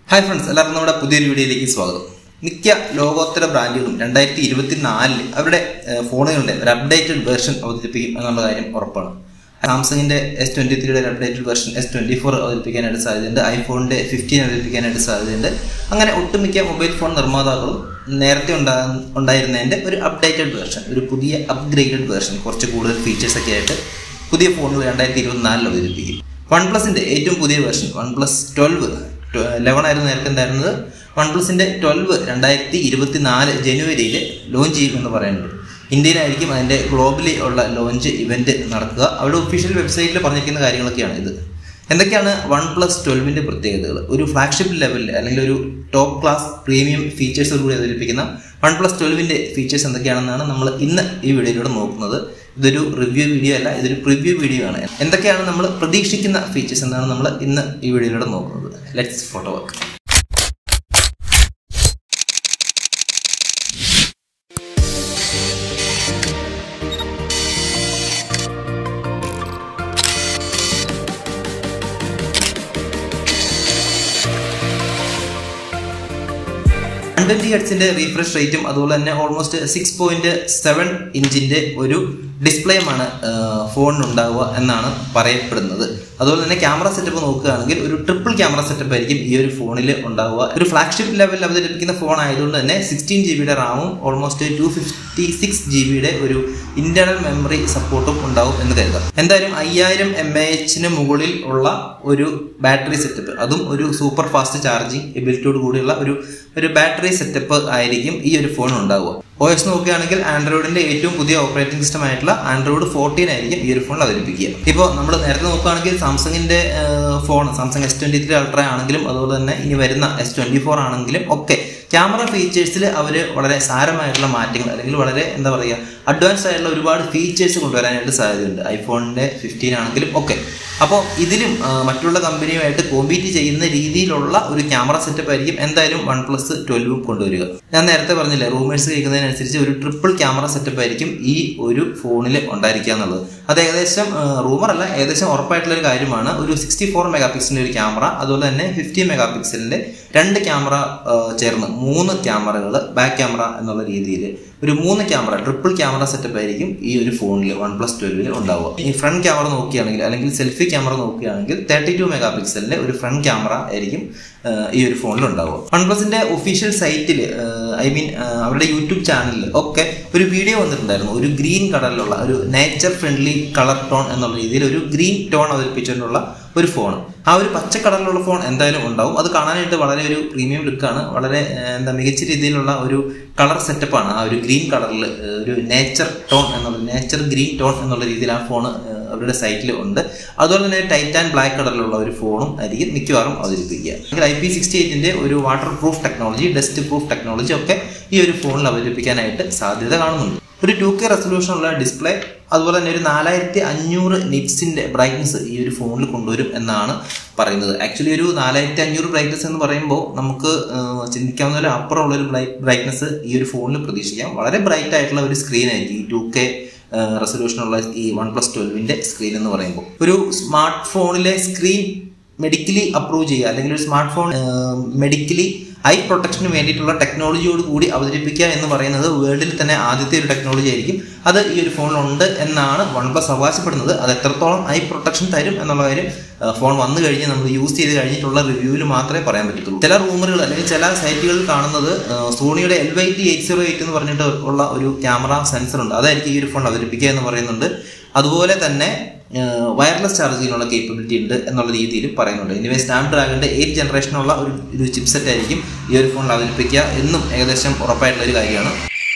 hi friends എല്ലാവർക്കും നമ്മുടെ പുതിയൊരു വീഡിയോയിലേക്ക് സ്വാഗതം മിക്ക ലോകോത്തര ബ്രാൻഡുകളും രണ്ടായിരത്തി ഇരുപത്തിനാലില് അവരുടെ ഏഹ്, ഫോണുകളുടെ ഒരു അപ്ഡേറ്റഡ് വേർഷൻ അവതരിപ്പിക്കും എന്നുള്ള കാര്യം ഉറപ്പാണ് സാംസങ്ങിന്റെ എസ് ട്വന്റി ത്രീയുടെ ഒരു updated version S twenty four അവതരിപ്പിക്കാനായിട്ട് സാധ്യതയുണ്ട് ഐഫോണിന്റെ ഫിഫ്റ്റീൻ അവതരിപ്പിക്കാനായിട്ട് സാധ്യതയുണ്ട് അങ്ങനെ ഒട്ടുമിക്ക മൊബൈൽ ഫോൺ നിർമ്മാതാക്കളും നേരത്തെ ഉണ്ടാ ഉണ്ടായിരുന്നതിന്റെ ഒരു അപ്ഡേറ്റഡ് വേർഷൻ ഒരു പുതിയ അപ്ഗ്രേഡഡ് വേർഷൻ കുറച്ച് കൂടുതൽ ഫീച്ചേഴ്സ് ഒക്കെ ആയിട്ട് പുതിയ ഫോണുകൾ രണ്ടായിരത്തി ഇരുപത്തിനാലിൽ അവതരിപ്പിക്കും വൺ പ്ലസിന്റെ ഏറ്റവും പുതിയ version OnePlus twelve eleven ആയിരുന്നു നേരത്തെ ഉണ്ടായിരുന്നത് വൺ പ്ലസിന്റെ ട്വൽവ് രണ്ടായിരത്തി ഇരുപത്തി നാല് ജനുവരിയിൽ ലോഞ്ച് ചെയ്യുമെന്ന് പറയുന്നുണ്ട് ഇന്ത്യയിലായിരിക്കും അതിന്റെ ഗ്ലോബലി ഉള്ള ലോഞ്ച് ഇവന്റ് നടക്കുക അവിടെ ഒഫീഷ്യൽ വെബ്സൈറ്റിൽ പറഞ്ഞിരിക്കുന്ന കാര്യങ്ങളൊക്കെയാണ് ഇത് എന്തൊക്കെയാണ് വൺ പ്ലസ് ട്വൽവിന്റെ പ്രത്യേകതകൾ ഒരു ഫ്ലാഗ്ഷിപ്പ് ലെവലിൽ അല്ലെങ്കിൽ ഒരു ടോപ്പ് ക്ലാസ് പ്രീമിയം ഫീച്ചേഴ്സോടുകൂടി അവതരിപ്പിക്കുന്ന വൺ പ്ലസ് ട്വൽവിന്റെ ഫീച്ചേഴ്സ് എന്തൊക്കെയാണെന്നാണ് നമ്മൾ ഇന്ന് ഈ വീഡിയോയിലൂടെ നോക്കുന്നത് ഇതൊരു റിവ്യൂ വീഡിയോ അല്ല ഇതൊരു പ്രിവ്യൂ വീഡിയോ ആണ് എന്തൊക്കെയാണ് നമ്മൾ പ്രതീക്ഷിക്കുന്ന ഫീച്ചേഴ്സ് എന്നാണ് നമ്മൾ ഇന്ന് ഈ വീഡിയോയിലൂടെ നോക്കുന്നത് let's photo work one twenty ഹെഡ്സിന്റെ റീഫ്രഷ് റേറ്റും അതുപോലെ തന്നെ ഓൾമോസ്റ്റ് സിക്സ് പോയിന്റ് സെവൻ ഇഞ്ചിന്റെ ഒരു ഡിസ്പ്ലേയുമാണ് ഫോണിന് ഉണ്ടാവുക എന്നാണ് പറയപ്പെടുന്നത് അതുപോലെ തന്നെ ക്യാമറ സെറ്റപ്പ് നോക്കുകയാണെങ്കിൽ ഒരു ട്രിപ്പിൾ ക്യാമറ സെറ്റപ്പ് ആയിരിക്കും ഈ ഒരു ഫോണിൽ ഉണ്ടാവുക ഒരു ഫ്ലാഗ്ഷിപ്പ് ലെവലിൽ അവതരിപ്പിക്കുന്ന ഫോൺ ആയതുകൊണ്ട് തന്നെ സിക്സ്റ്റീൻ ജി ബിയുടെ റാമും almost two fifty six G ബിയുടെ ഒരു ഇന്റേണൽ മെമ്മറി സപ്പോർട്ടും ഉണ്ടാവും എന്ന് കരുതാം എന്തായാലും അയ്യായിരം എം എ എച്ചിന് മുകളിൽ ഉള്ള ഒരു ബാറ്ററി സെറ്റപ്പ് അതും ഒരു സൂപ്പർ ഫാസ്റ്റ് ചാർജിങ് എബിലിറ്റിയോട് കൂടിയുള്ള ഒരു ഒരു ബാറ്ററി സെറ്റപ്പ് ആയിരിക്കും ഈ ഒരു ഫോൺ ഉണ്ടാവുക ഒ എസ് നോക്കുകയാണെങ്കിൽ ആൻഡ്രോയിഡിന്റെ ഏറ്റവും പുതിയ ഓപ്പറേറ്റിംഗ് സിസ്റ്റം ആയിട്ടുള്ള ആൻഡ്രോയിഡ് ഫോർട്ടീൻ ആയിരിക്കും ഈ ഒരു ഫോണിൽ അവതരിപ്പിക്കുക ഇപ്പോൾ നമ്മൾ നേരത്തെ നോക്കുകയാണെങ്കിൽ സാംസങ്ങിന്റെ phone Samsung S twenty three ultra ആണെങ്കിലും അതുപോലെ തന്നെ ഇനി വരുന്ന എസ് ട്വന്റി ഫോർ ആണെങ്കിലും ഒക്കെ ക്യാമറ ഫീച്ചേഴ്സിൽ അവർ വളരെ സാരമായിട്ടുള്ള മാറ്റങ്ങൾ അല്ലെങ്കിൽ വളരെ എന്താ പറയുക അഡ്വാൻസ് ആയിട്ടുള്ള ഒരുപാട് ഫീച്ചേഴ്സ് കൊണ്ടുവരാനായിട്ട് സാധ്യതയുണ്ട് ഐഫോണിന്റെ ഫിഫ്റ്റീൻ ആണെങ്കിലും ഒക്കെ അപ്പോൾ ഇതിലും ആ, മറ്റുള്ള കമ്പനിയുമായിട്ട് കോമ്പീറ്റ് ചെയ്യുന്ന രീതിയിലുള്ള ഒരു ക്യാമറ സെറ്റപ്പ് ആയിരിക്കും എന്തായാലും വൺ പ്ലസ് ട്വൽവും കൊണ്ടുവരിക ഞാൻ നേരത്തെ പറഞ്ഞില്ലേ റൂമേഴ്സ് കേൾക്കുന്നതിനനുസരിച്ച് ഒരു ട്രിപ്പിൾ ക്യാമറ സെറ്റപ്പ് ആയിരിക്കും ഈ ഒരു ഫോണിൽ ഉണ്ടായിരിക്കുക എന്നുള്ളത് അത് ഏകദേശം റൂമർ അല്ല ഏകദേശം ഉറപ്പായിട്ടുള്ള ഒരു കാര്യമാണ് ഒരു സിക്സ്റ്റി ഫോർ മെഗാ പിക്സലിന്റെ ഒരു ക്യാമറ അതുപോലെ തന്നെ ഫിഫ്റ്റി മെഗാ പിക്സലിന്റെ രണ്ട് ക്യാമറ ചേർന്ന് മൂന്ന് ക്യാമറകൾ ബാക്ക് ക്യാമറ എന്നുള്ള രീതിയിൽ ഒരു മൂന്ന് ക്യാമറ ട്രിപ്പിൾ ക്യാമറ സെറ്റപ്പ് ആയിരിക്കും ഈ ഒരു ഫോണിൽ വൺ പ്ലസ് ട്വൽവിൽ ഉണ്ടാവുക ഈ ഫ്രണ്ട് ക്യാമറ നോക്കുകയാണെങ്കിൽ അല്ലെങ്കിൽ സെൽഫി ക്യാമറ നോക്കുകയാണെങ്കിൽ തേർട്ടി ടു മെഗാ പിക്സലിന്റെ ഒരു ഫ്രണ്ട് ക്യാമറ ആയിരിക്കും ആ, ഈ ഒരു ഫോണിൽ ഉണ്ടാവുക വൺ പ്ലസിന്റെ ഒഫീഷ്യൽ സൈറ്റിൽ ഐ മീൻ അവരുടെ യൂട്യൂബ് ചാനലിൽ ഒക്കെ ഒരു വീഡിയോ വന്നിട്ടുണ്ടായിരുന്നു ഒരു ഗ്രീൻ കളറിലുള്ള ഒരു നേച്ചർ ഫ്രണ്ട്ലി കളർ ടോൺ എന്നുള്ള രീതിയിൽ ഒരു ഗ്രീൻ ടോൺ അവതരിപ്പിച്ചുകൊണ്ടുള്ള ഒരു ഫോൺ ആ ഒരു പച്ച കളറിലുള്ള ഫോൺ എന്തായാലും ഉണ്ടാവും അത് കാണാനായിട്ട് വളരെ ഒരു പ്രീമിയം ലുക്കാണ് വളരെ ആ, എന്താ മികച്ച രീതിയിലുള്ള ഒരു കളർ സെറ്റപ്പാണ് ആ ഒരു ഗ്രീൻ കളറിൽ ഒരു നേച്ചർ ടോൺ എന്നുള്ള നേച്ചർ ഗ്രീൻ ടോൺ എന്നുള്ള രീതിയിൽ ആ ഫോൺ അവരുടെ സൈറ്റിൽ ഉണ്ട് അതുപോലെ തന്നെ ടൈറ്റാൻ ബ്ലാക്ക് കളറിലുള്ള ഒരു ഫോണും ആയിരിക്കും മിക്കവാറും അവതരിപ്പിക്കുക ഐ പി സിക്സ്റ്റി എയ്റ്റിന്റെ ഒരു waterproof technology dustproof technology ഒക്കെ ഈ ഒരു ഫോണിൽ അവതരിപ്പിക്കാനായിട്ട് സാധ്യത കാണുന്നുണ്ട് ഒരു ടു കെ റെസൊല്യൂഷൻ ഉള്ള ഡിസ്പ്ലേ അതുപോലെ തന്നെ ഒരു നാലായിരത്തി അഞ്ഞൂറ് നിറ്റ്സിന്റെ ബ്രൈറ്റ്നസ് ഈ ഒരു ഫോണിൽ കൊണ്ടുവരും എന്നാണ് പറയുന്നത് ആക്ച്വലി ഒരു നാലായിരത്തി അഞ്ഞൂറ് ബ്രൈറ്റ്നസ് എന്ന് പറയുമ്പോൾ നമുക്ക് ആ, ചിന്തിക്കാവുന്ന ഒരു അപ്പുറമുള്ള ഒരു ബ്രൈറ്റ്നസ് ഈ ഒരു ഫോണിൽ പ്രതീക്ഷിക്കാം വളരെ ബ്രൈറ്റ് ആയിട്ടുള്ള ഒരു സ്ക്രീൻ ആയിരിക്കും ഈ ടു കെ റെസൊല്യൂഷനുള്ള ഈ വൺ പ്ലസ് ട്വൽവിന്റെ സ്ക്രീൻ എന്ന് പറയുമ്പോൾ ഒരു സ്മാർട്ട് ഫോണിലെ സ്ക്രീൻ മെഡിക്കലി അപ്രൂവ് ചെയ്യുക അല്ലെങ്കിൽ ഒരു സ്മാർട്ട് ഫോൺ മെഡിക്കലി ഐ പ്രൊട്ടക്ഷന് വേണ്ടിയിട്ടുള്ള ടെക്നോളജിയോട് കൂടി അവതരിപ്പിക്കുക എന്ന് പറയുന്നത് വേൾഡിൽ തന്നെ ആദ്യത്തെ ഒരു ടെക്നോളജി ആയിരിക്കും അത് ഈ ഒരു ഫോണിലുണ്ട് എന്നാണ് വൺ പ്ലസ് അവകാശപ്പെടുന്നത് അത് എത്രത്തോളം ഐ പ്രൊട്ടക്ഷൻ തരും എന്നുള്ള കാര്യം ആ, ഫോൺ വന്നു കഴിഞ്ഞ് നമ്മൾ യൂസ് ചെയ്ത് കഴിഞ്ഞിട്ടുള്ള റിവ്യൂവിൽ മാത്രമേ പറയാൻ പറ്റത്തുള്ളൂ ചില റൂമറുകൾ അല്ലെങ്കിൽ ചില സൈറ്റുകളിൽ കാണുന്നത് ആ, സോണിയുടെ L Y T eight zero eight എന്ന് പറഞ്ഞിട്ട് ഉള്ള ഒരു ക്യാമറ സെൻസർ ഉണ്ട് അതായിരിക്കും ഈ ഒരു ഫോൺ അവതരിപ്പിക്കുക എന്ന് പറയുന്നുണ്ട് അതുപോലെ തന്നെ വയർലെസ് ചാർജിങ്ങിനുള്ള കേപ്പബിലിറ്റി ഉണ്ട് എന്നുള്ള രീതിയിൽ പറയുന്നുണ്ട് ഇനിവേ സ്നാപ് ഡ്രാഗണിന്റെ എയ്റ്റ് ജനറേഷനുള്ള ഒരു ഒരു ചിപ്സെറ്റ് ആയിരിക്കും ഈ ഒരു ഫോണിൽ അവതരിപ്പിക്കുക എന്നും ഏകദേശം ഉറപ്പായിട്ടുള്ള ഒരു കാര്യമാണ്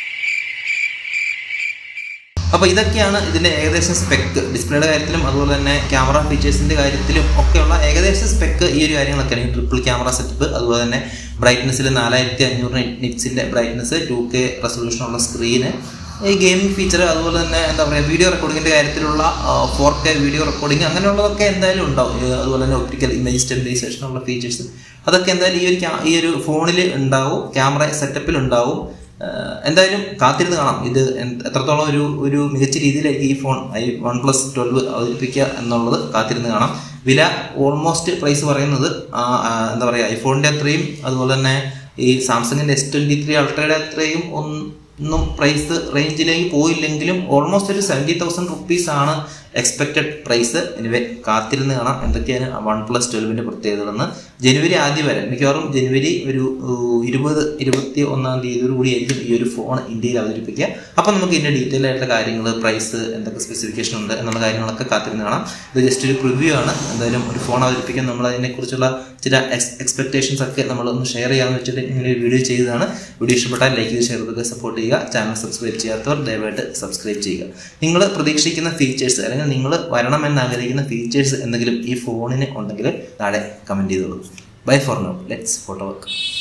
അപ്പോൾ ഇതൊക്കെയാണ് ഇതിന്റെ ഏകദേശം സ്പെക്ക് ഡിസ്പ്ലേയുടെ കാര്യത്തിലും അതുപോലെ തന്നെ ക്യാമറ ഫീച്ചേഴ്സിന്റെ കാര്യത്തിലും ഒക്കെയുള്ള ഏകദേശം സ്പെക്ക് ഈ ഒരു കാര്യങ്ങളൊക്കെയാണ് ഈ ട്രിപ്പിൾ ക്യാമറ സെറ്റപ്പ് അതുപോലെ തന്നെ ബ്രൈറ്റ്നസ്സിൽ നാലായിരത്തി അഞ്ഞൂറ് നിറ്റ്സിന്റെ ബ്രൈറ്റ്നസ് ടു കെ റെസൊല്യൂഷനുള്ള സ്ക്രീന് ഈ ഗെയിമിംഗ് ഫീച്ചർ അതുപോലെ തന്നെ എന്താ പറയുക വീഡിയോ റെക്കോർഡിങ്ങിന്റെ കാര്യത്തിലുള്ള ഫോർ കെ വീഡിയോ റെക്കോർഡിംഗ് അങ്ങനെയുള്ളതൊക്കെ എന്തായാലും ഉണ്ടാവും ഈ അതുപോലെ തന്നെ ഒപ്റ്റിക്കൽ ഇമേജ് സ്റ്റെബിലൈസേഷനുള്ള ഫീച്ചേഴ്സ് അതൊക്കെ എന്തായാലും ഈ ഒരു ക്യാ- ഈ ഒരു ഫോണിൽ ഉണ്ടാവും ക്യാമറ സെറ്റപ്പിൽ ഉണ്ടാവും ഏഹ് എന്തായാലും കാത്തിരുന്ന് കാണാം ഇത് എന്ത് എത്രത്തോളം ഒരു ഒരു മികച്ച രീതിയിലായിരിക്കും ഈ phone I OnePlus twelve അവതരിപ്പിക്കുക എന്നുള്ളത് കാത്തിരുന്ന് കാണാം വില ഓൾമോസ്റ്റ് പ്രൈസ് പറയുന്നത് ആ, ആ, എന്താ പറയുക ഐഫോണിൻ്റെ അത്രയും അതുപോലെ തന്നെ ഈ സാംസങ്ങിൻ്റെ എസ് ട്വൻറ്റി ത്രീ അൾട്രയുടെ അത്രയും ഒന്നും പ്രൈസ് റേഞ്ചിലേക്ക് പോയില്ലെങ്കിലും ഓൾമോസ്റ്റ് ഒരു സെവൻറ്റി തൗസൻഡ് റുപ്പീസ് ആണ് എക്സ്പെക്റ്റഡ് പ്രൈസ് എനിവേ കാത്തിരുന്ന് കാണാം എന്തൊക്കെയാണ് വൺ പ്ലസ് ട്വൽവിൻ്റെ പ്രത്യേകതകളെന്ന് ജനുവരി ആദ്യം വരെ മിക്കവാറും ജനുവരി ഒരു ഏഹ്, ഇരുപത് ഇരുപത്തി ഒന്നാം തീയതിയോട് കൂടിയായിരിക്കും ഈ ഒരു ഫോൺ ഇന്ത്യയിൽ അവതരിപ്പിക്കുക അപ്പോൾ നമുക്ക് ഇതിൻ്റെ ഡീറ്റെയിൽ ആയിട്ടുള്ള കാര്യങ്ങൾ പ്രൈസ് എന്തൊക്കെ സ്പെസിഫിക്കേഷൻ ഉണ്ട് എന്നുള്ള കാര്യങ്ങളൊക്കെ കാത്തിരുന്ന് കാണാം ഇത് ജസ്റ്റ് ഒരു പ്രിവ്യൂ ആണ് എന്തായാലും ഒരു ഫോൺ അവതരിപ്പിക്കാൻ നമ്മൾ അതിനെക്കുറിച്ചുള്ള ചില എക്സ്പെക്ടേഷൻസ് ഒക്കെ നമ്മളൊന്ന് ഷെയർ ചെയ്യാമെന്ന് വെച്ചിട്ട് ഇങ്ങനെ ഒരു വീഡിയോ ചെയ്തതാണ് വീഡിയോ ഇഷ്ടപ്പെട്ടാൽ ലൈക്ക് ചെയ്ത് ഷെയർ ചെയ്തൊക്കെ സപ്പോർട്ട് ചെയ്യുക ചാനൽ സബ്സ്ക്രൈബ് ചെയ്യാത്തവർ ദയവായിട്ട് സബ്സ്ക്രൈബ് ചെയ്യുക നിങ്ങൾ പ്രതീക്ഷിക്കുന്ന ഫീച്ചേഴ്സ് അല്ലെങ്കിൽ നിങ്ങൾ വരണമെന്ന് ആഗ്രഹിക്കുന്ന ഫീച്ചേഴ്സ് എന്തെങ്കിലും ഈ ഫോണിന് ഉണ്ടെങ്കിൽ താഴെ കമൻറ്റ് ചെയ്തോളൂ bye for now let's photo work